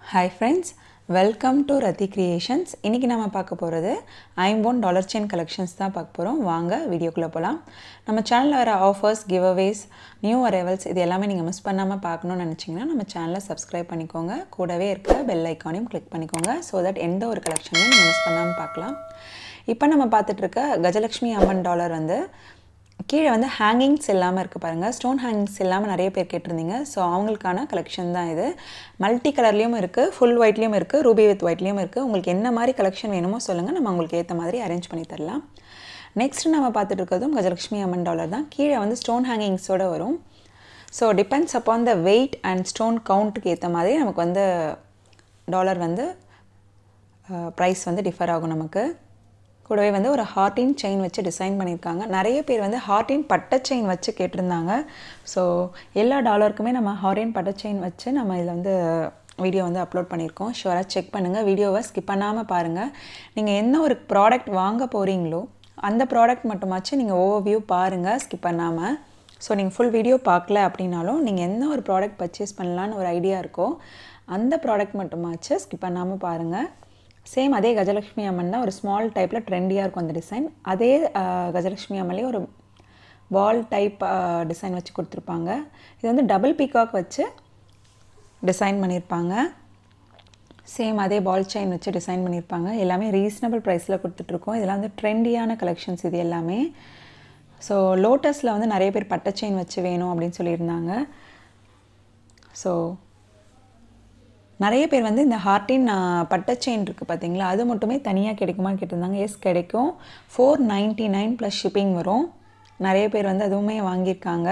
hi friends welcome to Rathi creations இன்றைக்கி நம்ம பார்க்க போகிறது ஐம்போன் டாலர் செயின் கலெக்ஷன்ஸ் தான் பார்க்க போகிறோம் வாங்க வீடியோக்குள்ளே போகலாம் நம்ம சேனலில் வர offers giveaways new arrivals இது எல்லாமே நீங்கள் மிஸ் பண்ணாமல் பார்க்கணும்னு நினச்சிங்கன்னா நம்ம சேனலை சப்ஸ்கிரைப் பண்ணிக்கோங்க கூடவே இருக்கிற பெல் ஐக்கானையும் கிளிக் பண்ணிக்கோங்க ஸோ தட் எந்த ஒரு கலெக்ஷனையும் நீங்கள் மிஸ் பண்ணாமல் பார்க்கலாம் இப்போ நம்ம பார்த்துட்ருக்க கஜலக்ஷ்மி அம்மன் டாலர் வந்து கீழே வந்து ஹேங்கிங்ஸ் இல்லாமல் இருக்குது பாருங்கள் ஸ்டோன் ஹேங்கிங்ஸ் இல்லாமல் நிறைய பேர் கேட்டிருந்தீங்க ஸோ அவங்களுக்கான கலெக்ஷன் தான் இது மல்டி கலர்லேயும் இருக்குது ஃபுல் ஒயிட்லேயும் இருக்குது ரூபி வித் ஒயிட்லேயும் இருக்குது உங்களுக்கு என்ன மாதிரி கலெக்ஷன் வேணுமோ சொல்லுங்கள் நம்ம உங்களுக்கு ஏற்ற மாதிரி அரேஞ்ச் பண்ணி தரலாம் நெக்ஸ்ட் நம்ம பார்த்துட்டு இருக்கிறதும் கஜலக்ஷ்மி அம்மன் டாலர் தான் கீழே வந்து ஸ்டோன் ஹேங்கிங்ஸோட வரும் so depends upon the weight and stone கவுண்ட்டுக்கு ஏற்ற மாதிரி நமக்கு வந்து டாலர் வந்து ப்ரைஸ் வந்து டிஃபர் ஆகும் நமக்கு கூடவே வந்து ஒரு ஹார்டின் செயின் வச்சு டிசைன் பண்ணியிருக்காங்க நிறைய பேர் வந்து ஹார்டின் பட்டை செயின் வச்சு கேட்டிருந்தாங்க ஸோ எல்லா டாலருக்குமே நம்ம ஹார்டின் பட்டை செயின் வச்சு நம்ம இதில் வந்து வீடியோ வந்து அப்லோட் பண்ணியிருக்கோம் ஷுவராக செக் பண்ணுங்கள் வீடியோவை ஸ்கிப் பண்ணாமல் பாருங்கள் நீங்கள் என்ன ஒரு ப்ராடக்ட் வாங்க போகிறீங்களோ அந்த ப்ராடக்ட் மட்டுமாச்சும் நீங்கள் ஓவர் வியூ பாருங்கள் ஸ்கிப் பண்ணாமல் ஸோ நீங்கள் ஃபுல் வீடியோ பார்க்கல அப்படின்னாலும் நீங்கள் என்ன ஒரு ப்ராடக்ட் பர்ச்சேஸ் பண்ணலான்னு ஒரு ஐடியா இருக்கோ அந்த ப்ராடக்ட் மட்டுமாச்சு ஸ்கிப் பண்ணாமல் பாருங்கள் சேம் அதே கஜலக்ஷ்மி அம்மன் தான் ஒரு ஸ்மால் டைப்பில் ட்ரெண்டியாக இருக்கும் அந்த டிசைன் அதே கஜலக்ஷ்மி அம்மன்லேயே ஒரு பால் டைப் டிசைன் வச்சு கொடுத்துருப்பாங்க இது வந்து டபுள் பீகாக் வச்சு டிசைன் பண்ணியிருப்பாங்க சேம் அதே பால் செயின் வச்சு டிசைன் பண்ணியிருப்பாங்க எல்லாமே ரீசனபிள் ப்ரைஸில் கொடுத்துட்ருக்கோம் இதெல்லாம் வந்து ட்ரெண்டியான கலெக்ஷன்ஸ் இது எல்லாமே ஸோ லோட்டஸில் வந்து நிறைய பேர் பட்டை செயின் வச்சு வேணும் அப்படின்னு சொல்லியிருந்தாங்க ஸோ நிறைய பேர் வந்து இந்த ஹார்டின் பட்டை செயின் இருக்குது பார்த்தீங்களா அது மட்டுமே தனியாக கிடைக்குமான்னு கேட்டிருந்தாங்க எஸ் கிடைக்கும் four ninety nine plus shipping வரும் நிறைய பேர் வந்து அதுவுமே வாங்கியிருக்காங்க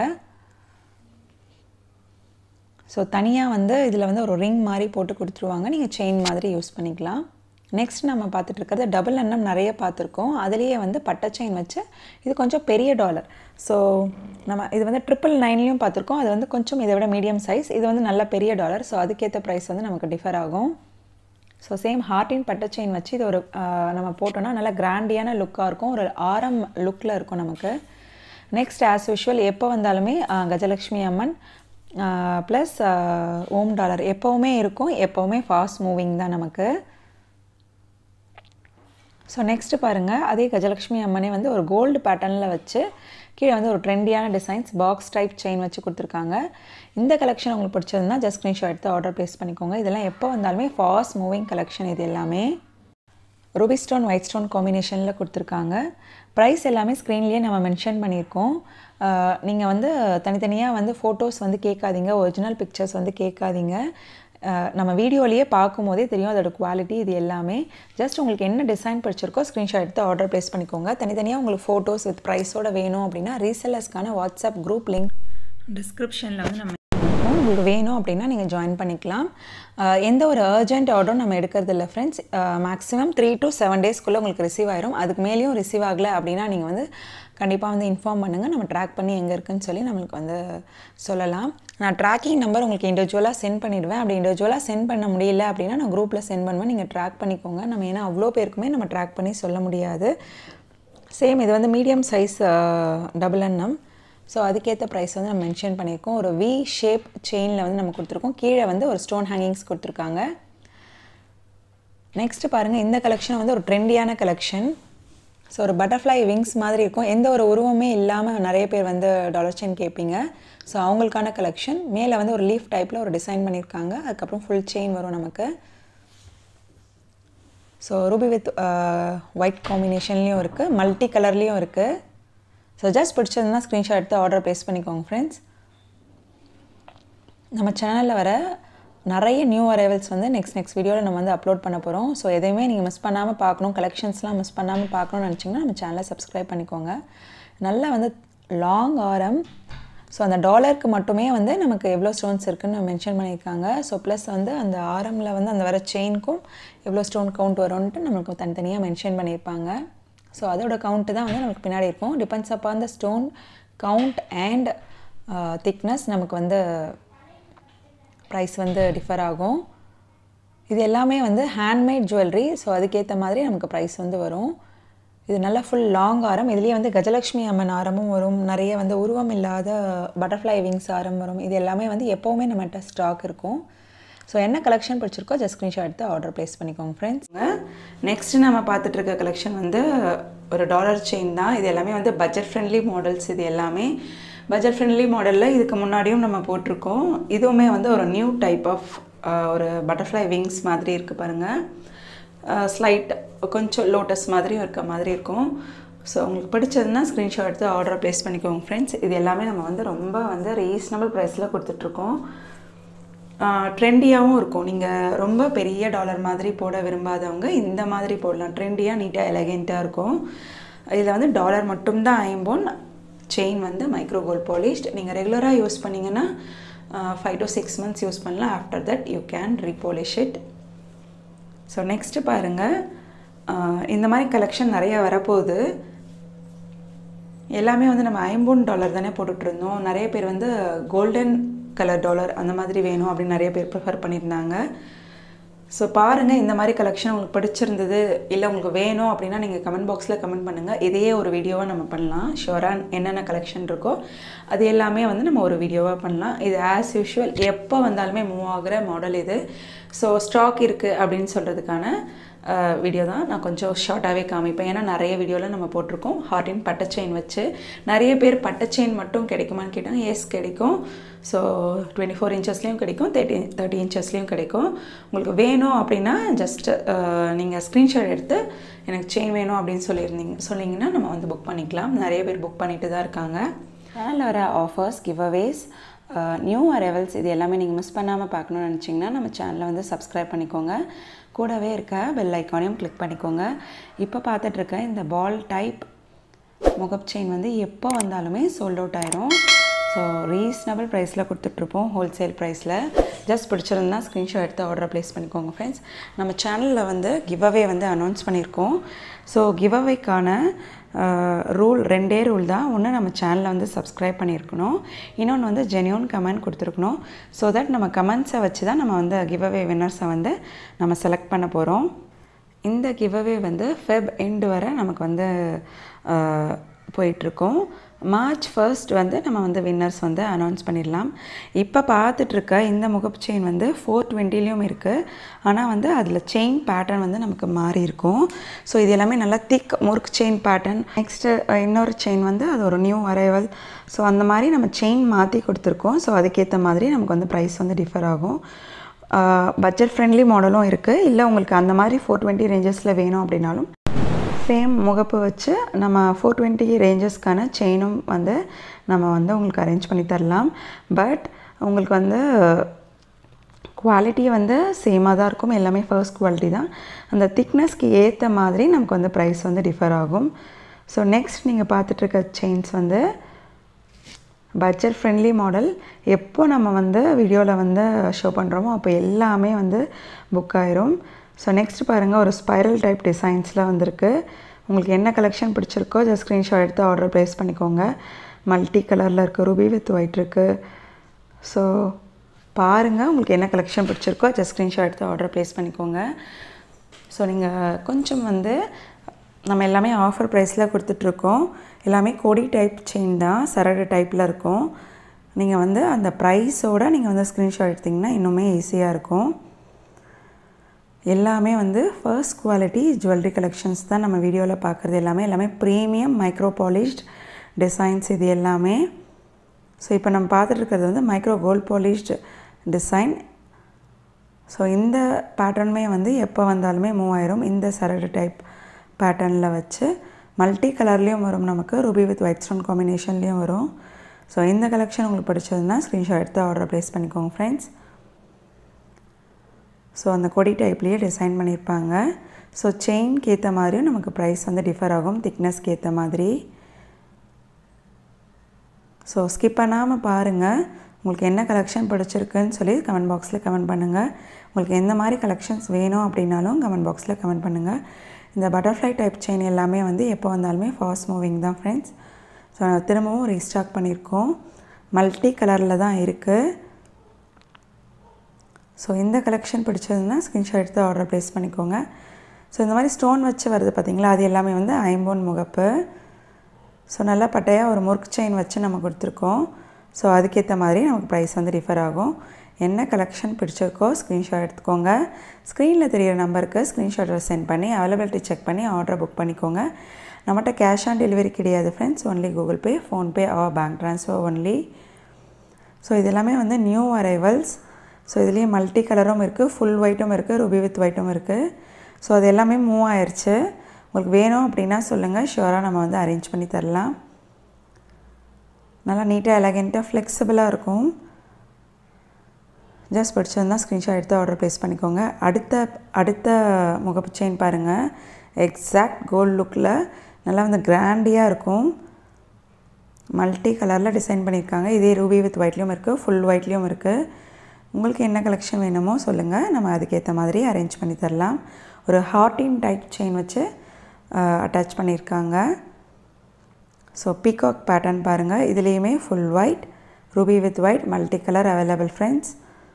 ஸோ தனியாக வந்து இதில் வந்து ஒரு ரிங் மாதிரி போட்டு கொடுத்துருவாங்க நீங்கள் செயின் மாதிரி யூஸ் பண்ணிக்கலாம் நெக்ஸ்ட் நம்ம பார்த்துட்டு இருக்கிறது டபுள் எண்ணம் நிறைய பார்த்துருக்கோம் அதுலேயே வந்து பட்டை செயின் வச்சு இது கொஞ்சம் பெரிய டாலர் ஸோ நம்ம இது வந்து ட்ரிபிள் நைன்லேயும் பார்த்துருக்கோம் அது வந்து கொஞ்சம் இதை விட மீடியம் சைஸ் இது வந்து நல்ல பெரிய டாலர் ஸோ அதுக்கேற்ற ப்ரைஸ் வந்து நமக்கு டிஃபர் ஆகும் ஸோ சேம் ஹார்டின் பட்டை செயின் வச்சு இது ஒரு நம்ம போட்டோன்னா நல்லா கிராண்டியான லுக்காக இருக்கும் ஒரு ஆரம் லுக்கில் இருக்கும் நமக்கு நெக்ஸ்ட் ஆஸ் யூஷுவல் எப்போ வந்தாலுமே கஜலக்ஷ்மி அம்மன் ப்ளஸ் ஓம் டாலர் எப்போவுமே இருக்கும் எப்போவுமே ஃபாஸ்ட் மூவிங் தான் நமக்கு ஸோ நெக்ஸ்ட்டு பாருங்கள் அதே கஜலக்ஷ்மி அம்மனே வந்து ஒரு கோல்டு பேட்டர்னில் வச்சு கீழே வந்து ஒரு ட்ரெண்டியான டிசைன்ஸ் பாக்ஸ் டைப் செயின் வச்சு கொடுத்துருக்காங்க இந்த கலெக்ஷன் உங்களுக்கு பிடிச்சதுன்னா ஜஸ்ட் ஸ்க்ரீன்ஷாட் எடுத்து ஆர்டர் ப்ளேஸ் பண்ணிக்கோங்க இதெல்லாம் எப்போ வந்தாலுமே ஃபாஸ்ட் மூவிங் கலெக்ஷன் இது எல்லாமே ரூபி ஸ்டோன் ஒயிட் ஸ்டோன் காம்பினேஷனில் கொடுத்துருக்காங்க ப்ரைஸ் எல்லாமே ஸ்க்ரீன்லேயே நம்ம மென்ஷன் பண்ணியிருக்கோம் நீங்கள் வந்து தனித்தனியாக வந்து ஃபோட்டோஸ் வந்து கேட்காதீங்க ஒரிஜினல் பிக்சர்ஸ் வந்து கேட்காதீங்க நம்ம வீடியோலேயே பார்க்கும்போதே தெரியும் அதோட குவாலிட்டி இது எல்லாமே ஜஸ்ட் உங்களுக்கு என்ன டிசைன் பிடிச்சிருக்கோ ஸ்க்ரீன்ஷாட் எடுத்து ஆர்டர் ப்ளேஸ் பண்ணிக்கோங்க தனித்தனியாக உங்களுக்கு ஃபோட்டோஸ் வித் ப்ரைஸோட வேணும் அப்படின்னா ரீசெல்லர்ஸ்க்கான வாட்ஸ்அப் குரூப் லிங்க் டிஸ்கிரிப்ஷனில் வந்து நம்ம உங்களுக்கு வேணும் அப்படின்னா நீங்கள் ஜாயின் பண்ணிக்கலாம் எந்த ஒரு அர்ஜென்ட் ஆர்டரும் நம்ம எடுக்கிறது இல்லை friends maximum three to seven டேஸ்க்குள்ளே உங்களுக்கு ரிசீவ் ஆயிரும் அதுக்கு மேலேயும் ரிசீவ் ஆகலை அப்படின்னா நீங்கள் வந்து கண்டிப்பாக வந்து இன்ஃபார்ம் பண்ணுங்கள் நம்ம ட்ராக் பண்ணி எங்கே இருக்குன்னு சொல்லி நம்மளுக்கு வந்து சொல்லலாம் நான் ட்ராக்கிங் நம்பர் உங்களுக்கு இண்டிவிஜுவலாக சென்ட் பண்ணிவிடுவேன் அப்படி இண்டிவிஜுவலாக சென்ட் பண்ண முடியல அப்படின்னா நான் குரூப்பில் சென்ட் பண்ணுவேன் நீங்கள் ட்ராக் பண்ணிக்கோங்க நம்ம ஏன்னா அவ்வளோ பேருக்குமே நம்ம ட்ராக் பண்ணி சொல்ல முடியாது சேம் இது வந்து மீடியம் சைஸ் டபுள் எண்ணம் ஸோ அதுக்கேற்ற ப்ரைஸ் வந்து நம்ம மென்ஷன் பண்ணியிருக்கோம் ஒரு வி ஷேப் செயினில் வந்து நம்ம கொடுத்துருக்கோம் கீழே வந்து ஒரு ஸ்டோன் ஹேங்கிங்ஸ் கொடுத்துருக்காங்க நெக்ஸ்ட்டு பாருங்கள் இந்த கலெக்ஷன் வந்து ஒரு ட்ரெண்டியான கலெக்ஷன் ஸோ ஒரு பட்டர்ஃப்ளை விங்ஸ் மாதிரி இருக்கும் எந்த ஒரு உருவமே இல்லாமல் நிறைய பேர் வந்து டாலர் செயின் கேட்பீங்க ஸோ அவங்களுக்கான கலெக்ஷன் மேலே வந்து ஒரு லீஃப் டைப்பில் ஒரு டிசைன் பண்ணியிருக்காங்க அதுக்கப்புறம் ஃபுல் செயின் வரும் நமக்கு ஸோ ரூபி வித் ஒயிட் காம்பினேஷன்லேயும் இருக்குது மல்டி கலர்லேயும் இருக்குது ஸோ ஜஸ்ட் பிடிச்சதுன்னா ஸ்க்ரீன்ஷாட் எடுத்து ஆர்டர் ப்ளேஸ் பண்ணிக்கோங்க ஃப்ரெண்ட்ஸ் நம்ம சேனலில் வர நிறைய நியூ அரைவல்ஸ் வந்து நெக்ஸ்ட் நெக்ஸ்ட் வீடியோவில் நம்ம வந்து அப்லோட் பண்ண போகிறோம் ஸோ எதையுமே நீங்கள் மிஸ் பண்ணாமல் பார்க்கணும் கலெக்ஷன்ஸ்லாம் மிஸ் பண்ணாமல் பார்க்கணும்னு நினச்சிங்கன்னா நம்ம சேனலை சப்ஸ்கிரைப் பண்ணிக்கோங்க நல்லா வந்து லாங் ஆரம் ஸோ அந்த டாலருக்கு மட்டுமே வந்து நமக்கு எவ்வளோ ஸ்டோன்ஸ் இருக்குன்னு மென்ஷன் பண்ணியிருக்காங்க ஸோ ப்ளஸ் வந்து அந்த ஆரமில் வந்து அந்த வர செயினுக்கும் எவ்வளோ ஸ்டோன் கவுண்ட் வரும்ன்ட்டு நம்மளுக்கு தனித்தனியாக மென்ஷன் பண்ணியிருப்பாங்க ஸோ அதோட கவுண்ட்டு தான் வந்து நமக்கு பின்னாடி இருக்கும் டிபெண்ட்ஸ் அப்போ அந்த ஸ்டோன் கவுண்ட் அண்ட் திக்னஸ் நமக்கு வந்து ப்ரைஸ் வந்து டிஃபர் ஆகும் இது எல்லாமே வந்து ஹேண்ட்மேட் ஜுவல்லரி ஸோ அதுக்கேற்ற மாதிரி நமக்கு ப்ரைஸ் வந்து வரும் இது நல்லா ஃபுல் லாங் ஆரம் இதுலேயே வந்து கஜலக்ஷ்மி அம்மன் ஆரமும் வரும் நிறைய வந்து உருவம் இல்லாத பட்டர்ஃப்ளை விங்ஸ் ஆரம் வரும் இது எல்லாமே வந்து எப்போவுமே நம்மகிட்ட ஸ்டாக் இருக்கும் ஸோ என்ன கலெக்ஷன் பிடிச்சிருக்கோ ஜஸ்ட் ஸ்க்ரீன்ஷாட் எடுத்து ஆர்டர் ப்ளேஸ் பண்ணிக்கோங்க ஃப்ரெண்ட்ஸ் நெக்ஸ்ட் நம்ம பார்த்துட்டு இருக்க கலெக்ஷன் வந்து ஒரு டாலர் செயின் தான் இது எல்லாமே வந்து பட்ஜெட் ஃப்ரெண்ட்லி மாடல்ஸ் இது எல்லாமே பட்ஜெட் ஃப்ரெண்ட்லி மாடலில் இதுக்கு முன்னாடியும் நம்ம போட்டிருக்கோம் இதுவுமே வந்து ஒரு நியூ டைப் ஆஃப் ஒரு பட்டர்ஃப்ளை விங்ஸ் மாதிரி இருக்குது பாருங்கள் ஸ்லைட் கொஞ்சம் லோட்டஸ் மாதிரியும் இருக்க மாதிரி இருக்கும் ஸோ உங்களுக்கு பிடிச்சதுன்னா ஸ்க்ரீன்ஷாட் எடுத்து ஆர்டர் ப்ளேஸ் பண்ணிக்கோங்க ஃப்ரெண்ட்ஸ் இது எல்லாமே நம்ம வந்து ரொம்ப வந்து ரீசனபிள் ப்ரைஸில் கொடுத்துட்ருக்கோம் ட்ரெண்டியாகவும் இருக்கும் நீங்கள் ரொம்ப பெரிய டாலர் மாதிரி போட விரும்பாதவங்க இந்த மாதிரி போடலாம் ட்ரெண்டியாக நீட்டாக எலகெண்ட்டாக இருக்கும் இதில் வந்து டாலர் மட்டும்தான் ஐம்போன் செயின் வந்து மைக்ரோ கோல்ட் பாலிஷ்ட் நீங்கள் ரெகுலராக யூஸ் பண்ணிங்கன்னா five to six months use பண்ணலாம் after that you can repolish it so next பாருங்கள் இந்த மாதிரி கலெக்ஷன் நிறைய வரப்போகுது எல்லாமே வந்து நம்ம ஐம்பூன் டாலர் தானே போட்டுட்ருந்தோம் நிறைய பேர் வந்து கோல்டன் கலர் டாலர் அந்த மாதிரி வேணும் அப்படின்னு நிறைய பேர் ப்ரிஃபர் பண்ணியிருந்தாங்க ஸோ பாருங்கள் இந்த மாதிரி கலெக்ஷன் உங்களுக்கு பிடிச்சிருந்தது இல்லை உங்களுக்கு வேணும் அப்படின்னா நீங்கள் கமெண்ட் பாக்ஸில் கமெண்ட் பண்ணுங்கள் இதையே ஒரு வீடியோவாக நம்ம பண்ணலாம் ஷுவராக என்னென்ன கலெக்ஷன் இருக்கோ அது எல்லாமே வந்து நம்ம ஒரு வீடியோவாக பண்ணலாம் இது ஆஸ் யூஷுவல் எப்போ வந்தாலுமே மூவ் ஆகிற மாடல் இது ஸோ ஸ்டாக் இருக்குது அப்படின்னு சொல்கிறதுக்கான வீடியோ தான் நான் கொஞ்சம் ஷார்ட்டாகவே காமிப்பேன் ஏன்னா நிறைய வீடியோவில் நம்ம போட்டிருக்கோம் ஹார்டின் பட்டை செயின் வச்சு நிறைய பேர் பட்டை செயின் மட்டும் கிடைக்குமான்னு கேட்டாங்க எஸ் கிடைக்கும் ஸோ டுவெண்ட்டி ஃபோர் இன்ச்சஸ்லேயும் கிடைக்கும் தேர்ட்டி தேர்ட்டி இன்ச்சஸ்லேயும் கிடைக்கும் உங்களுக்கு வேணும் அப்படின்னா ஜஸ்ட் நீங்கள் ஸ்க்ரீன்ஷாட் எடுத்து எனக்கு செயின் வேணும் அப்படின்னு சொல்லியிருந்தீங்க சொன்னீங்கன்னா நம்ம வந்து புக் பண்ணிக்கலாம் நிறைய பேர் புக் பண்ணிட்டு தான் இருக்காங்க சேனலில் வர offers giveaways new arrivals இது எல்லாமே நீங்கள் மிஸ் பண்ணாமல் பார்க்கணுன்னு நினச்சிங்கன்னா நம்ம சேனலை வந்து சப்ஸ்கிரைப் பண்ணிக்கோங்க கூடவே இருக்க பெல் ஐக்கானையும் கிளிக் பண்ணிக்கோங்க இப்போ பார்த்துட்ருக்க இந்த பால் டைப் முகப் செயின் வந்து எப்போ வந்தாலுமே சோல்ட் அவுட் ஆயிரும் ஸோ ரீசனபிள் ப்ரைஸில் கொடுத்துட்ருப்போம் ஹோல்சேல் ப்ரைஸில் ஜஸ்ட் பிடிச்சிருந்தா ஸ்க்ரீன்ஷாட் எடுத்து ஆர்டர் ப்ளேஸ் பண்ணிக்கோங்க ஃப்ரெண்ட்ஸ் நம்ம சேனலில் வந்து கிவ் அவே வந்து அனௌன்ஸ் பண்ணியிருக்கோம் ஸோ கிவ் அவேக்கான ரூல் ரெண்டே ரூல் தான் ஒன்று நம்ம சேனலை வந்து சப்ஸ்கிரைப் பண்ணியிருக்கணும் இன்னொன்று வந்து ஜென்யூன் கமெண்ட் கொடுத்துருக்கணும் ஸோ தட் நம்ம கமெண்ட்ஸை வச்சு தான் நம்ம வந்து கிவ் அவே வின்னர்ஸை வந்து நம்ம செலக்ட் பண்ண போகிறோம் இந்த கிவ் அவே வந்து ஃபெப் எண்டு வரை நமக்கு வந்து போயிட்டுருக்கோம் மார்ச் ஃபர்ஸ்ட் வந்து நம்ம வந்து வின்னர்ஸ் வந்து அனௌன்ஸ் பண்ணிடலாம் இப்போ பார்த்துட்ருக்க இந்த முகப்பு செயின் வந்து ஃபோர் டுவெண்ட்டிலையும் இருக்குது ஆனால் வந்து அதில் செயின் பேட்டர்ன் வந்து நமக்கு மாறி இருக்கும் ஸோ இது எல்லாமே நல்லா திக் முறுக்கு செயின் பேட்டர்ன் நெக்ஸ்ட்டு இன்னொரு செயின் வந்து அது ஒரு நியூ அரைவல் ஸோ அந்த மாதிரி நம்ம செயின் மாற்றி கொடுத்துருக்கோம் ஸோ அதுக்கேற்ற மாதிரி நமக்கு வந்து ப்ரைஸ் வந்து டிஃபர் ஆகும் பட்ஜெட் ஃப்ரெண்ட்லி மாடலும் இருக்குது இல்லை உங்களுக்கு அந்த மாதிரி ஃபோர் டுவெண்ட்டி ரேஞ்சஸில் வேணும் அப்படின்னாலும் சேம் முகப்பு வச்சு நம்ம ஃபோர் டுவெண்ட்டி ரேஞ்சஸ்க்கான செயினும் வந்து நம்ம வந்து உங்களுக்கு அரேஞ்ச் பண்ணி தரலாம் பட் உங்களுக்கு வந்து குவாலிட்டி வந்து சேமாக தான் இருக்கும் எல்லாமே ஃபர்ஸ்ட் குவாலிட்டி தான் அந்த திக்னஸ்க்கு ஏற்ற மாதிரி நமக்கு வந்து ப்ரைஸ் வந்து டிஃபர் ஆகும் ஸோ நெக்ஸ்ட் நீங்கள் பார்த்துட்ருக்க செயின்ஸ் வந்து பட்ஜெட் ஃப்ரெண்ட்லி மாடல் எப்போ நம்ம வந்து வீடியோவில் வந்து ஷோ பண்ணுறோமோ அப்போ எல்லாமே வந்து புக் ஆயிரும் ஸோ நெக்ஸ்ட் பாருங்கள் ஒரு ஸ்பைரல் டைப் டிசைன்ஸில் வந்திருக்கு உங்களுக்கு என்ன கலெக்ஷன் பிடிச்சிருக்கோ ஜஸ்ட் ஸ்க்ரீன்ஷாட் எடுத்து ஆர்டர் ப்ளேஸ் பண்ணிக்கோங்க மல்டி கலரில் இருக்குது ரூபி வித் ஒயிட் இருக்குது ஸோ பாருங்கள் உங்களுக்கு என்ன கலெக்ஷன் பிடிச்சிருக்கோ ஜஸ்ட் ஸ்க்ரீன்ஷாட் எடுத்து ஆர்டர் ப்ளேஸ் பண்ணிக்கோங்க ஸோ நீங்கள் கொஞ்சம் வந்து நம்ம எல்லாமே ஆஃபர் ப்ரைஸில் கொடுத்துட்ருக்கோம் எல்லாமே கொடி டைப் செயின் தான் சரடு டைப்பில் இருக்கும் நீங்கள் வந்து அந்த ப்ரைஸோடு நீங்கள் வந்து ஸ்க்ரீன்ஷாட் எடுத்திங்கன்னா இன்னுமே ஈஸியாக இருக்கும் எல்லாமே வந்து ஃபர்ஸ்ட் குவாலிட்டி ஜுவல்லரி கலெக்ஷன்ஸ் தான் நம்ம வீடியோவில் பார்க்குறது எல்லாமே எல்லாமே ப்ரீமியம் மைக்ரோ பாலிஷ்ட் டிசைன்ஸ் இது எல்லாமே ஸோ இப்போ நம்ம பார்த்துட்டு இருக்கிறது வந்து micro gold polished design so இந்த பேட்டர்னுமே வந்து எப்போ வந்தாலுமே மூவ் ஆயிரும் இந்த சரடு டைப் பேட்டர்னில் வச்சு மல்டி கலர்லேயும் வரும் நமக்கு ரூபி வித் ஒயிட் ஸ்டோன் காம்பினேஷன்லேயும் வரும் ஸோ இந்த கலெக்ஷன் உங்களுக்கு பிடிச்சதுன்னா ஸ்க்ரீன்ஷாட் எடுத்து ஆர்டர் ப்ளேஸ் பண்ணிக்கோங்க ஃப்ரெண்ட்ஸ் ஸோ அந்த கொடி டைப்லேயே டிசைன் பண்ணியிருப்பாங்க ஸோ செயின்க்கு ஏற்ற மாதிரியும் நமக்கு ப்ரைஸ் வந்து டிஃபர் ஆகும் திக்னஸ்க்கு ஏற்ற மாதிரி ஸோ ஸ்கிப் பண்ணாமல் பாருங்கள் உங்களுக்கு என்ன கலெக்ஷன் பிடிச்சிருக்குன்னு சொல்லி கமெண்ட் பாக்ஸில் கமெண்ட் பண்ணுங்கள் உங்களுக்கு எந்த மாதிரி கலெக்ஷன்ஸ் வேணும் அப்படின்னாலும் கமெண்ட் பாக்ஸில் கமெண்ட் பண்ணுங்கள் இந்த பட்டர்ஃப்ளை டைப் செயின் எல்லாமே வந்து எப்போ வந்தாலுமே ஃபாஸ்ட் மூவிங் தான் ஃப்ரெண்ட்ஸ் ஸோ திரும்பவும் ரீஸ்டாக் பண்ணியிருக்கோம் மல்டி கலரில் தான் இருக்குது ஸோ இந்த கலெக்ஷன் பிடிச்சதுன்னா ஸ்க்ரீன்ஷாட் எடுத்து ஆர்டர் ப்ளேஸ் பண்ணிக்கோங்க ஸோ இந்த மாதிரி ஸ்டோன் வச்சு வருது பார்த்திங்களா அது எல்லாமே வந்து ஐம்போன் முகப்பு ஸோ நல்லா பட்டையாக ஒரு முறுக்கு செயின் வச்சு நம்ம கொடுத்துருக்கோம் ஸோ அதுக்கேற்ற மாதிரி நமக்கு ப்ரைஸ் வந்து டிஃபர் ஆகும் என்ன கலெக்ஷன் பிடிச்சிருக்கோ ஸ்க்ரீன்ஷாட் எடுத்துக்கோங்க ஸ்க்ரீனில் தெரியிற நம்பருக்கு ஸ்க்ரீன்ஷாட்டை சென்ட் பண்ணி அவைலபிலிட்டி செக் பண்ணி ஆர்டரை புக் பண்ணிக்கோங்க நம்மகிட்ட கேஷ் ஆன் டெலிவரி கிடையாது friends only Google Pay PhonePe or bank transfer only so இது எல்லாமே வந்து நியூ அரைவல்ஸ் ஸோ இதுலேயே மல்டி கலரும் இருக்குது ஃபுல் ஒயிட்டும் இருக்குது ருபி வித் ஒயிட்டும் இருக்குது ஸோ அது எல்லாமே மூவ் ஆயிடுச்சு உங்களுக்கு வேணும் அப்படின்னா சொல்லுங்கள் ஷுவராக நம்ம வந்து அரேஞ்ச் பண்ணி தரலாம் நல்லா நீட்டாக எலகெண்ட்டாக ஃப்ளெக்சிபிளாக இருக்கும் ஜஸ்ட் பிடிச்சிருந்தா ஸ்க்ரீன்ஷாட் எடுத்து ஆர்டர் ப்ளேஸ் பண்ணிக்கோங்க அடுத்த அடுத்த முகப்பு செயின் பாருங்கள் எக்ஸாக்ட் கோல்ட் லுக்கில் நல்லா வந்து கிராண்டியாக இருக்கும் மல்டி கலரில் டிசைன் பண்ணியிருக்காங்க இதே ரூபி வித் ஒயிட்லேயும் இருக்குது ஃபுல் ஒயிட்லேயும் இருக்குது உங்களுக்கு என்ன கலெக்ஷன் வேணுமோ சொல்லுங்கள் நம்ம அதுக்கேற்ற மாதிரி அரேஞ்ச் பண்ணி தரலாம் ஒரு ஹார்டின் டைப் செயின் வச்சு அட்டாச் பண்ணியிருக்காங்க ஸோ பீகாக் பேட்டர்ன் பாருங்கள் இதுலேயுமே full white ruby with white multi colour available friends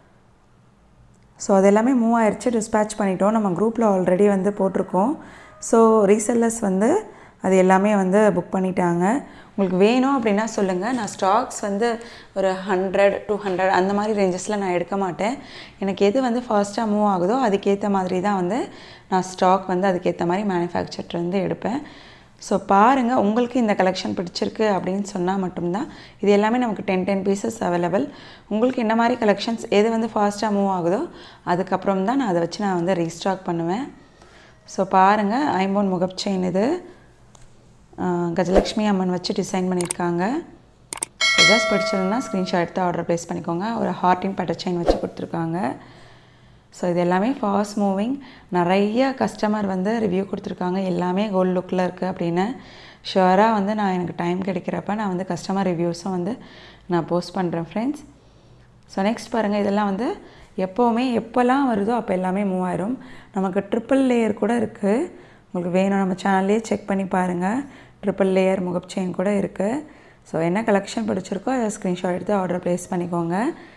so அது எல்லாமே மூவ் ஆயிடுச்சு டிஸ்பேச் பண்ணிட்டோம் நம்ம குரூப்பில் ஆல்ரெடி வந்து போட்டிருக்கோம் ஸோ ரீசெல்லர்ஸ் வந்து அது எல்லாமே வந்து புக் பண்ணிட்டாங்க உங்களுக்கு வேணும் அப்படின்னா சொல்லுங்கள் நான் ஸ்டாக்ஸ் வந்து ஒரு ஹண்ட்ரட் டூ ஹண்ட்ரட் அந்த மாதிரி ரேஞ்சஸில் நான் எடுக்க மாட்டேன் எனக்கு எது வந்து ஃபாஸ்ட்டாக மூவ் ஆகுதோ அதுக்கேற்ற மாதிரி தான் வந்து நான் ஸ்டாக் வந்து அதுக்கேற்ற மாதிரி மேனுஃபேக்சர்லேருந்து எடுப்பேன் ஸோ பாருங்கள் உங்களுக்கு இந்த கலெக்ஷன் பிடிச்சிருக்கு அப்படின்னு சொன்னால் மட்டும்தான் இது எல்லாமே நமக்கு டென் டென் பீசஸ் அவைலபிள் உங்களுக்கு என்ன மாதிரி கலெக்ஷன்ஸ் எது வந்து ஃபாஸ்ட்டாக மூவ் ஆகுதோ அதுக்கப்புறம் தான் நான் அதை வச்சு நான் வந்து ரீஸ்டாக் பண்ணுவேன் ஸோ பாருங்கள் ஐம்போன் முகப் செயின் இது கஜலக்ஷ்மி அம்மன் வச்சு டிசைன் பண்ணியிருக்காங்க ஸோ ஜஸ்ட் பிடிச்சிருந்தா ஸ்க்ரீன்ஷாட் எடுத்து ஆர்டர் ப்ளேஸ் பண்ணிக்கோங்க ஒரு ஹார்டின் பட்டர் செயின் வச்சு கொடுத்துருக்காங்க ஸோ இது எல்லாமே ஃபாஸ்ட் மூவிங் நிறைய கஸ்டமர் வந்து ரிவ்யூ கொடுத்துருக்காங்க எல்லாமே கோல்ட் லுக்கில் இருக்குது அப்படின்னு ஷுவராக வந்து நான் எனக்கு டைம் கிடைக்கிறப்ப நான் வந்து கஸ்டமர் ரிவ்யூஸும் வந்து நான் போஸ்ட் பண்ணுறேன் ஃப்ரெண்ட்ஸ் ஸோ நெக்ஸ்ட் பாருங்கள் இதெல்லாம் வந்து எப்போவுமே எப்போல்லாம் வருதோ அப்போ எல்லாமே மூவ் ஆயிரும் நமக்கு ட்ரிப்பிள் லேயர் கூட இருக்குது உங்களுக்கு வேணும் நம்ம சேனல்லே செக் பண்ணி பாருங்கள் ட்ரிப்பிள் லேயர் முகப் செயின் கூட இருக்குது ஸோ என்ன கலெக்ஷன் பிடிச்சிருக்கோ அதை ஸ்க்ரீன்ஷாட் எடுத்து ஆர்டர் ப்ளேஸ் பண்ணிக்கோங்க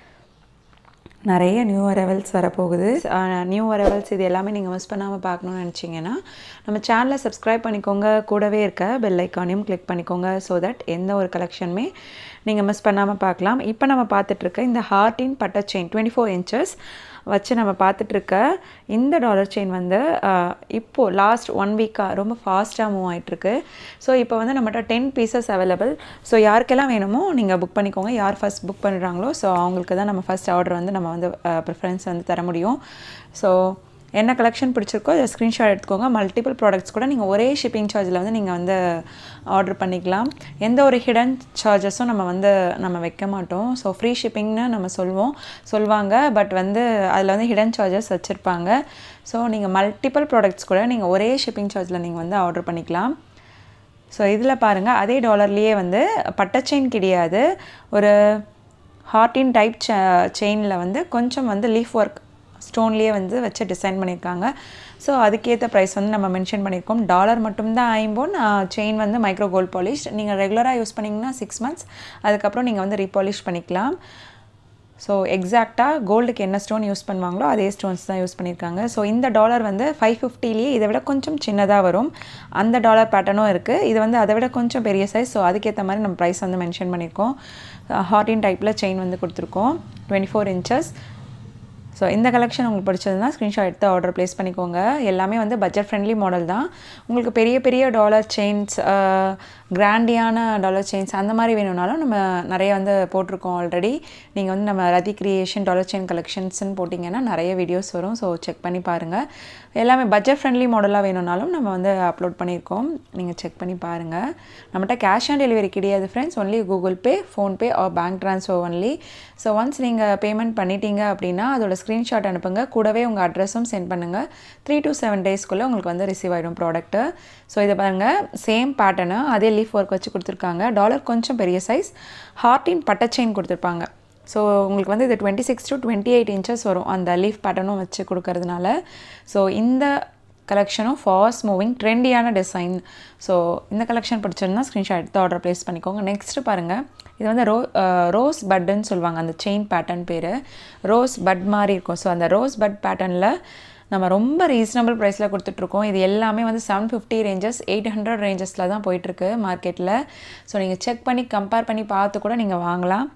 நிறைய நியூ அரைவல்ஸ் வரப்போகுது நியூ அரைவல்ஸ் இது எல்லாமே நீங்கள் மிஸ் பண்ணாமல் பார்க்கணுன்னு நினச்சிங்கன்னா நம்ம சேனலை சப்ஸ்கிரைப் பண்ணிக்கோங்க கூடவே இருக்க பெல் ஐக்கானையும் கிளிக் பண்ணிக்கோங்க ஸோ தட் எந்த ஒரு கலெக்ஷனுமே நீங்கள் மிஸ் பண்ணாமல் பார்க்கலாம் இப்போ நம்ம பார்த்துட்ருக்க இந்த ஹார்டின் பட்டர் செயின் டுவெண்ட்டி ஃபோர் இன்ச்சஸ் வச்சு நம்ம பார்த்துட்ருக்க இந்த டாலர் செயின் வந்து இப்போது லாஸ்ட் ஒன் வீக்காக ரொம்ப ஃபாஸ்ட்டாக மூவ் ஆகிட்டுருக்கு ஸோ இப்போ வந்து நம்மகிட்ட டென் பீசஸ் அவைலபிள் ஸோ யாருக்கெல்லாம் வேணுமோ நீங்கள் புக் பண்ணிக்கோங்க யார் ஃபஸ்ட் புக் பண்ணுறாங்களோ ஸோ அவங்களுக்கு தான் நம்ம ஃபஸ்ட் ஆர்டர் வந்து நம்ம வந்து ப்ரிஃபரன்ஸ் வந்து தர முடியும் ஸோ என்ன கலெக்ஷன் பிடிச்சிருக்கோ அதை ஸ்க்ரீன்ஷாட் எடுத்துக்கோங்க மல்டிபிள் ப்ராடக்ட்ஸ் கூட நீங்கள் ஒரே ஷிப்பிங் சார்ஜில் வந்து நீங்கள் வந்து ஆர்டர் பண்ணிக்கலாம் எந்த ஒரு ஹிடன் சார்ஜஸும் நம்ம வந்து நம்ம வைக்க மாட்டோம் ஸோ ஃப்ரீ ஷிப்பிங்னு நம்ம சொல்லுவோம் சொல்லுவாங்க பட் வந்து அதில் வந்து ஹிடன் சார்ஜஸ் வச்சுருப்பாங்க ஸோ நீங்கள் மல்டிபிள் ப்ராடக்ட்ஸ் கூட நீங்கள் ஒரே ஷிப்பிங் சார்ஜில் நீங்கள் வந்து ஆர்டர் பண்ணிக்கலாம் ஸோ இதில் பாருங்கள் அதே டாலர்லேயே வந்து பட்டை செயின் கிடையாது ஒரு ஹார்டின் டைப் செயினில் வந்து கொஞ்சம் வந்து லீஃப் ஒர்க் ஸ்டோன்லேயே வந்து வச்சு டிசைன் பண்ணியிருக்காங்க ஸோ அதுக்கேற்ற ப்ரைஸ் வந்து நம்ம மென்ஷன் பண்ணியிருக்கோம் டாலர் மட்டும்தான் ஐம்போன் செயின் வந்து மைக்ரோ கோல்ட் பாலிஷ் நீங்கள் ரெகுலராக யூஸ் பண்ணிங்கன்னா சிக்ஸ் மந்த்ஸ் அதுக்கப்புறம் நீங்கள் வந்து ரீபாலிஷ் பண்ணிக்கலாம் ஸோ எக்ஸாக்டாக கோல்டுக்கு என்ன ஸ்டோன் யூஸ் பண்ணுவாங்களோ அதே ஸ்டோன்ஸ் தான் யூஸ் பண்ணியிருக்காங்க ஸோ இந்த டாலர் வந்து ஃபைவ் ஃபிஃப்டிலேயே இதை விட கொஞ்சம் சின்னதாக வரும் அந்த டாலர் பேட்டர்னும் இருக்குது இது வந்து அதை விட கொஞ்சம் பெரிய சைஸ் ஸோ அதுக்கேற்ற மாதிரி நம்ம ப்ரைஸ் வந்து மென்ஷன் பண்ணியிருக்கோம் ஹார்டின் டைப்பில் செயின் வந்து கொடுத்துருக்கோம் டுவெண்ட்டி ஃபோர் இன்ச்சஸ் ஸோ இந்த கலெக்ஷன் உங்களுக்கு பிடிச்சதுன்னா ஸ்க்ரீன்ஷாட் எடுத்து ஆர்டர் ப்ளேஸ் பண்ணிக்கோங்க எல்லாமே வந்து பட்ஜெட் ஃப்ரெண்ட்லி மாடல் தான் உங்களுக்கு பெரிய பெரிய டாலர் செயின்ஸ் கிராண்டியான டாலர் செயின்ஸ் அந்த மாதிரி வேணும்னாலும் நம்ம நிறைய வந்து போட்டிருக்கோம் ஆல்ரெடி நீங்கள் வந்து நம்ம ரதி கிரியேஷன் டாலர் செயின் கலெக்ஷன்ஸ்னு போட்டிங்கன்னா நிறைய வீடியோஸ் வரும் ஸோ செக் பண்ணி பாருங்கள் எல்லாமே பட்ஜெட் ஃப்ரெண்ட்லி மாடலாக வேணும்னாலும் நம்ம வந்து அப்லோட் பண்ணியிருக்கோம் நீங்கள் செக் பண்ணி பாருங்கள் நம்மகிட்ட கேஷ் ஆன் டெலிவரி கிடையாது friends only Google Pay PhonePe or bank transfer only so once நீங்கள் பேமெண்ட் பண்ணிட்டீங்க அப்படின்னா அதோட ஸ்க்ரீன்ஷாட் அனுப்புங்க கூடவே உங்கள் அட்ரஸும் சென்ட் பண்ணுங்கள் த்ரீ டு செவன் டேஸ்க்குள்ளே உங்களுக்கு வந்து ரிசீவ் ஆகிடும் ப்ராடக்ட்டு ஸோ இதை பாருங்கள் சேம் பேட்டர்னு அதே லீஃப் ஒர்க் வச்சு கொடுத்துருக்காங்க டாலர் கொஞ்சம் பெரிய சைஸ் ஹார்டின் பட்டை செயின் கொடுத்துருப்பாங்க ஸோ உங்களுக்கு வந்து இது twenty six to twenty eight inches வரும் அந்த லீஃப் பேட்டர்னும் வச்சு கொடுக்கறதுனால ஸோ இந்த கலெக்ஷனும் ஃபாஸ்ட் மூவிங் ட்ரெண்டியான டிசைன் ஸோ இந்த கலெக்ஷன் பிடிச்சிருந்தா ஸ்க்ரீன்ஷாட் எடுத்து ஆர்டர் ப்ளேஸ் பண்ணிக்கோங்க நெக்ஸ்ட்டு பாருங்கள் இது வந்து ரோ ரோஸ் பட்டுன்னு சொல்லுவாங்க அந்த செயின் பேட்டர்ன் பேர் ரோஸ் பட் மாதிரி இருக்கும் ஸோ அந்த ரோஸ் பட் பேட்டர்னில் நம்ம ரொம்ப ரீசனபிள் ப்ரைஸில் கொடுத்துட்ருக்கோம் இது எல்லாமே வந்து seven fifty ranges eight hundred ரேஞ்சஸில் தான் போயிட்டுருக்கு மார்க்கெட்டில் ஸோ நீங்கள் செக் பண்ணி கம்பேர் பண்ணி பார்த்து கூட நீங்கள் வாங்கலாம்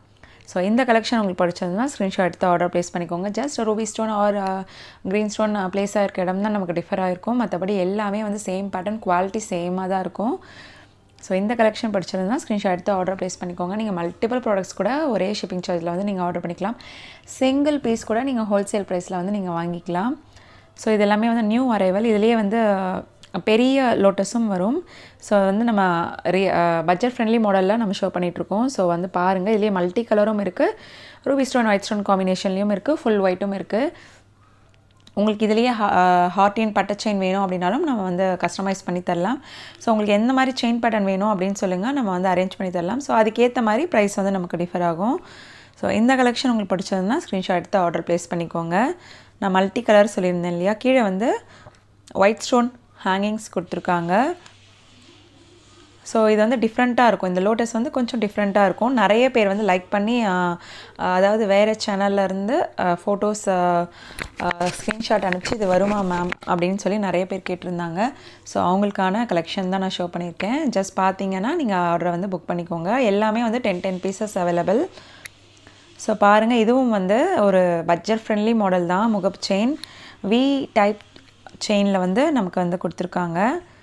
ஸோ இந்த கலெக்ஷன் உங்களுக்கு பிடிச்சதுன்னா ஸ்க்ரீன்ஷாட் எடுத்து ஆர்டர் ப்ளேஸ் பண்ணிக்கோங்க just ruby stone or green stone place ஆகிருக்க இடம் தான் நமக்கு டிஃபர் ஆகிருக்கும் மற்றபடி எல்லாமே வந்து சேம் பேட்டர்ன் குவாலிட்டி சேமாக தான் இருக்கும் ஸோ இந்த கலெக்ஷன் படிச்சிருந்தா ஸ்க்ரீன்ஷாட் எடுத்து ஆர்டர் ப்ளேஸ் பண்ணிக்கோங்க நீங்கள் மல்டிபிள் ப்ராடக்ட்ஸ் கூட ஒரே ஷிப்பிங் சார்ஜில் வந்து நீங்கள் ஆர்டர் பண்ணிக்கலாம் சிங்கிள் பீஸ் கூட நீங்கள் ஹோல்சேல் ப்ரைஸில் வந்து நீங்கள் வாங்கிக்கலாம் ஸோ இது எல்லாமே வந்து நியூ அரைவல் இதுலேயே வந்து பெரிய லோட்டஸும் வரும் ஸோ வந்து நம்ம ரே பட்ஜெட் ஃப்ரெண்ட்லி மாடலில் நம்ம ஷோ பண்ணிகிட்ருக்கோம் ஸோ வந்து பாருங்கள் இதுலேயே மல்டி கலரும் இருக்குது ரூபி ஸ்டோன் ஒயிட் ஸ்டோன் காம்பினேஷன்லேயும் இருக்குது ஃபுல் ஒயிட்டும் இருக்குது உங்களுக்கு இதுலேயே ஹார்டின் பட்டை செயின் வேணும் அப்படின்னாலும் நம்ம வந்து கஸ்டமைஸ் பண்ணி தரலாம் ஸோ உங்களுக்கு எந்த மாதிரி செயின் பேட்டர்ன் வேணும் அப்படின்னு சொல்லுங்கள் நம்ம வந்து அரேஞ்ச் பண்ணி தரலாம் ஸோ அதுக்கேற்ற மாதிரி ப்ரைஸ் வந்து நமக்கு டிஃபர் ஆகும் ஸோ இந்த கலெக்ஷன் உங்களுக்கு பிடிச்சதுன்னா ஸ்க்ரீன்ஷாட் எடுத்து ஆர்டர் ப்ளேஸ் பண்ணிக்கோங்க நான் மல்டி கலர் சொல்லியிருந்தேன் இல்லையா கீழே வந்து ஒயிட் ஸ்டோன் ஹேங்கிங்ஸ் கொடுத்துருக்காங்க ஸோ இது வந்து டிஃப்ரெண்ட்டாக இருக்கும் இந்த லோட்டஸ் வந்து கொஞ்சம் டிஃப்ரெண்ட்டாக இருக்கும் நிறைய பேர் வந்து லைக் பண்ணி அதாவது வேறு சேனல்லேருந்து ஃபோட்டோஸ் ஸ்க்ரீன்ஷாட் அனுப்பிச்சு இது வருமா மேம் அப்படின்னு சொல்லி நிறைய பேர் கேட்டிருந்தாங்க ஸோ அவங்களுக்கான கலெக்ஷன் தான் நான் ஷோ பண்ணியிருக்கேன் ஜஸ்ட் பார்த்தீங்கன்னா நீங்கள் ஆர்டரை வந்து புக் பண்ணிக்கோங்க எல்லாமே வந்து ten ten pieces available so பாருங்கள் இதுவும் வந்து ஒரு பட்ஜெட் ஃப்ரெண்ட்லி மாடல் தான் முகப் செயின் வி டைப் செயினில் வந்து நமக்கு வந்து கொடுத்துருக்காங்க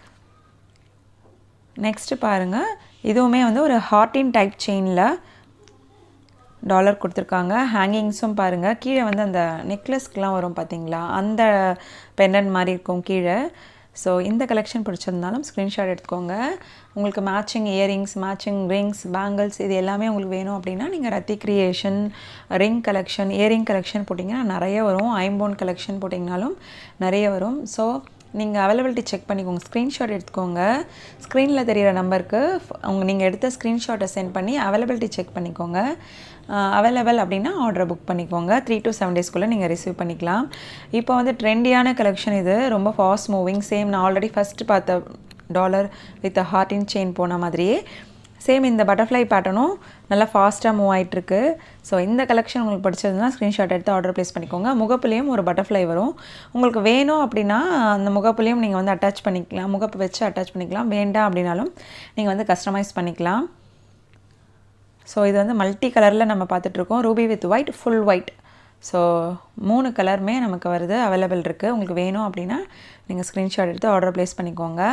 நெக்ஸ்ட்டு பாருங்கள் இதுவுமே வந்து ஒரு ஹார்டின் டைப் செயினில் டாலர் கொடுத்துருக்காங்க ஹேங்கிங்ஸும் பாருங்கள் கீழே வந்து அந்த நெக்லஸ்க்கெலாம் வரும் பார்த்தீங்களா அந்த பெண்டன் மாதிரி இருக்கும் கீழே ஸோ இந்த கலெக்ஷன் பிடிச்சிருந்தாலும் ஸ்க்ரீன்ஷாட் எடுத்துக்கோங்க உங்களுக்கு matching earrings matching rings bangles இது எல்லாமே உங்களுக்கு வேணும் அப்படின்னா நீங்கள் Rathi creation ring collection earring collection போட்டிங்கன்னா நிறைய வரும் ஐம்போன் கலெக்ஷன் போட்டிங்கனாலும் நிறைய வரும் ஸோ நீங்கள் அவைலபிலிட்டி செக் பண்ணிக்கோங்க ஸ்க்ரீன்ஷாட் எடுத்துக்கோங்க ஸ்க்ரீனில் தெரிகிற நம்பருக்கு அவங்க நீங்கள் எடுத்த ஸ்க்ரீன்ஷாட்டை சென்ட் பண்ணி அவைலபிலிட்டி செக் பண்ணிக்கோங்க அவைலபிள் அப்படின்னா ஆர்டரை புக் பண்ணிக்கோங்க த்ரீ டு செவன் டேஸ்க்குள்ளே நீங்கள் ரிசீவ் பண்ணிக்கலாம் இப்போ வந்து ட்ரெண்டியான கலெக்ஷன் இது ரொம்ப ஃபாஸ்ட் மூவிங் சேம் நான் ஆல்ரெடி ஃபஸ்ட்டு பார்த்த டாலர் வித் ஹார்டின் செயின் போன மாதிரியே சேம் இந்த பட்டர்ஃப்ளை பேட்டர்னும் நல்லா ஃபாஸ்ட்டாக மூவ் ஆகிட்டுருக்கு ஸோ இந்த கலெக்ஷன் உங்களுக்கு பிடிச்சதுன்னா ஸ்க்ரீன்ஷாட் எடுத்து ஆர்டர் ப்ளேஸ் பண்ணிக்கோங்க முகப்புலேயும் ஒரு பட்டர்ஃப்ளை வரும் உங்களுக்கு வேணும் அப்படின்னா அந்த முகப்புலேயும் நீங்கள் வந்து அட்டாச் பண்ணிக்கலாம் முகப்பு வச்சு அட்டாச் பண்ணிக்கலாம் வேண்டாம் அப்படின்னாலும் நீங்கள் வந்து கஸ்டமைஸ் பண்ணிக்கலாம் ஸோ இது வந்து மல்டி கலரில் நம்ம பார்த்துட்ருக்கோம் ruby with white full white so மூணு கலருமே நமக்கு வருது அவைலபிள் இருக்குது உங்களுக்கு வேணும் அப்படின்னா நீங்கள் ஸ்க்ரீன்ஷாட் எடுத்து ஆர்டர் ப்ளேஸ் பண்ணிக்கோங்க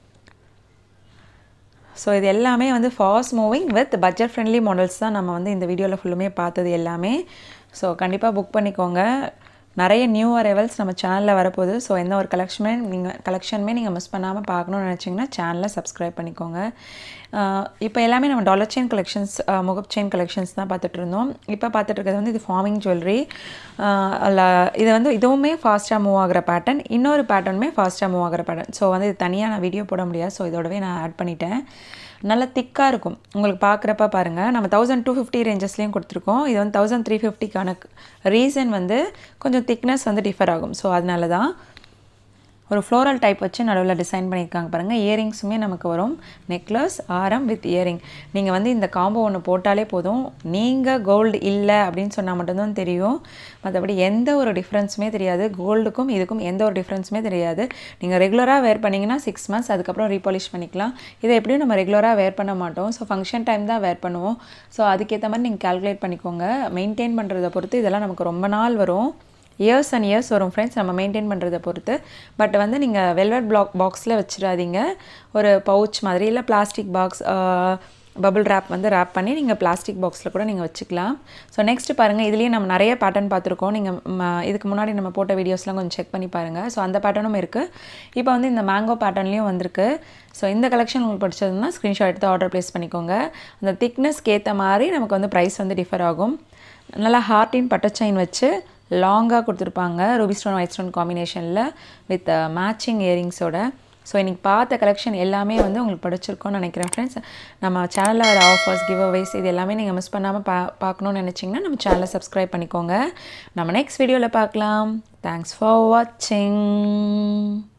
ஸோ இது எல்லாமே வந்து fast moving with budget friendly models தான் நம்ம வந்து இந்த வீடியோவில் ஃபுல்லுமே பார்த்தது எல்லாமே ஸோ கண்டிப்பாக புக் பண்ணிக்கோங்க நிறைய நியூ அரைவல்ஸ் நம்ம சேனலில் வரப்போகுது ஸோ எந்த ஒரு கலெக்ஷனுமே நீங்கள் கலெக்ஷனுமே நீங்கள் மிஸ் பண்ணாமல் பார்க்கணும்னு நினச்சிங்கன்னா சேனலை சப்ஸ்கிரைப் பண்ணிக்கோங்க இப்போ எல்லாமே நம்ம டாலர் செயின் கலெக்ஷன்ஸ் முகப் செயின் கலெக்ஷன்ஸ் தான் பார்த்துட்டு இருந்தோம் இப்போ பார்த்துட்டு இருக்கிறது வந்து இது ஃபார்மிங் ஜுவல்லரி இது வந்து இதுவுமே ஃபாஸ்ட்டாக மூவ் ஆகிற பேட்டர்ன் இன்னொரு பேட்டர்னுமே ஃபாஸ்ட்டாக மூவ் ஆகிற பேட்டர்ன் ஸோ வந்து இது தனியாக நான் வீடியோ போட முடியாது ஸோ இதோடவே நான் ஆட் பண்ணிட்டேன் நல்லா திக்காக இருக்கும் உங்களுக்கு பார்க்குறப்ப பாருங்கள் நம்ம தௌசண்ட் டூ ஃபிஃப்டி ரேஞ்சஸ்லேயும் கொடுத்துருக்கோம் இது வந்து தௌசண்ட் த்ரீ ஃபிஃப்டிக்கான ரீசன் வந்து கொஞ்சம் திக்னஸ் வந்து டிஃபர் ஆகும் ஸோ அதனால தான் ஒரு ஃப்ளோரல் டைப் வச்சு நடுவில் டிசைன் பண்ணியிருக்காங்க பாருங்கள் இயரிங்ஸுமே நமக்கு வரும் நெக்லஸ் ஆரம் வித் இயரிங் நீங்கள் வந்து இந்த காம்போ ஒன்று போட்டாலே போதும் நீங்கள் கோல்டு இல்லை அப்படின்னு சொன்னால் மட்டும்தான் தெரியும் மற்றபடி எந்த ஒரு டிஃப்ரென்ஸுமே தெரியாது கோல்டுக்கும் இதுக்கும் எந்த ஒரு டிஃப்ரென்ஸுமே தெரியாது நீங்கள் ரெகுலராக வேர் பண்ணிங்கன்னா சிக்ஸ் மந்த்ஸ் அதுக்கப்புறம் ரீபாலிஷ் பண்ணிக்கலாம் இதை எப்படியும் நம்ம ரெகுலராக வேர் பண்ண மாட்டோம் ஸோ ஃபங்க்ஷன் டைம் தான் வேர் பண்ணுவோம் ஸோ அதுக்கேற்ற மாதிரி நீங்கள் கால்குலேட் பண்ணிக்கோங்க மெயின்டைன் பண்ணுறதை பொறுத்து இதெல்லாம் நமக்கு ரொம்ப நாள் வரும் இயர்ஸ் அண்ட் இயர்ஸ் வரும் ஃப்ரெண்ட்ஸ் நம்ம மெயின்டைன் பண்ணுறதை பொறுத்து பட் வந்து நீங்கள் வெல்வெட் பிளாக் பாக்ஸில் வச்சிடாதீங்க ஒரு பவுச் மாதிரி இல்லை பிளாஸ்டிக் பாக்ஸ் பபுள் ரேப் வந்து ரேப் பண்ணி நீங்கள் பிளாஸ்டிக் பாக்ஸில் கூட நீங்கள் வச்சுக்கலாம் ஸோ நெக்ஸ்ட்டு பாருங்கள் இதுலேயே நம்ம நிறைய பேட்டர்ன் பார்த்துருக்கோம் நீங்கள் இதுக்கு முன்னாடி நம்ம போட்ட வீடியோஸ்லாம் கொஞ்சம் செக் பண்ணி பாருங்கள் ஸோ அந்த பேட்டர்னும் இருக்குது இப்போ வந்து இந்த மேங்கோ பேட்டர்ன்லேயும் வந்திருக்கு ஸோ இந்த கலெக்ஷன் உங்களுக்கு பிடிச்சதுன்னா ஸ்க்ரீன்ஷாட் எடுத்து ஆர்டர் ப்ளேஸ் பண்ணிக்கோங்க அந்த திக்னஸ்க்கு ஏற்ற மாதிரி நமக்கு வந்து ப்ரைஸ் வந்து டிஃபர் ஆகும் நல்லா ஹார்டின் பட்டை செயின் வச்சு லாங்காக கொடுத்துருப்பாங்க ரூபி ஸ்டோன் ஒயிட் ஸ்டோன் காம்பினேஷனில் வித் மேட்சிங் இயரிங்ஸோட ஸோ இன்றைக்கி பார்த்த கலெக்ஷன் எல்லாமே வந்து உங்களுக்கு பிடிச்சிருக்கோன்னு நினைக்கிறேன் ஃப்ரெண்ட்ஸ் நம்ம சேனலில் வர ஆஃபர்ஸ் கிவ் அவேஸ் இது எல்லாமே நீங்கள் மிஸ் பண்ணாமல் பா பார்க்கணுன்னு நினச்சிங்கன்னா நம்ம சேனலை சப்ஸ்கிரைப் பண்ணிக்கோங்க நம்ம நெக்ஸ்ட் வீடியோவில் பார்க்கலாம் தேங்க்ஸ் ஃபார் வாட்சிங்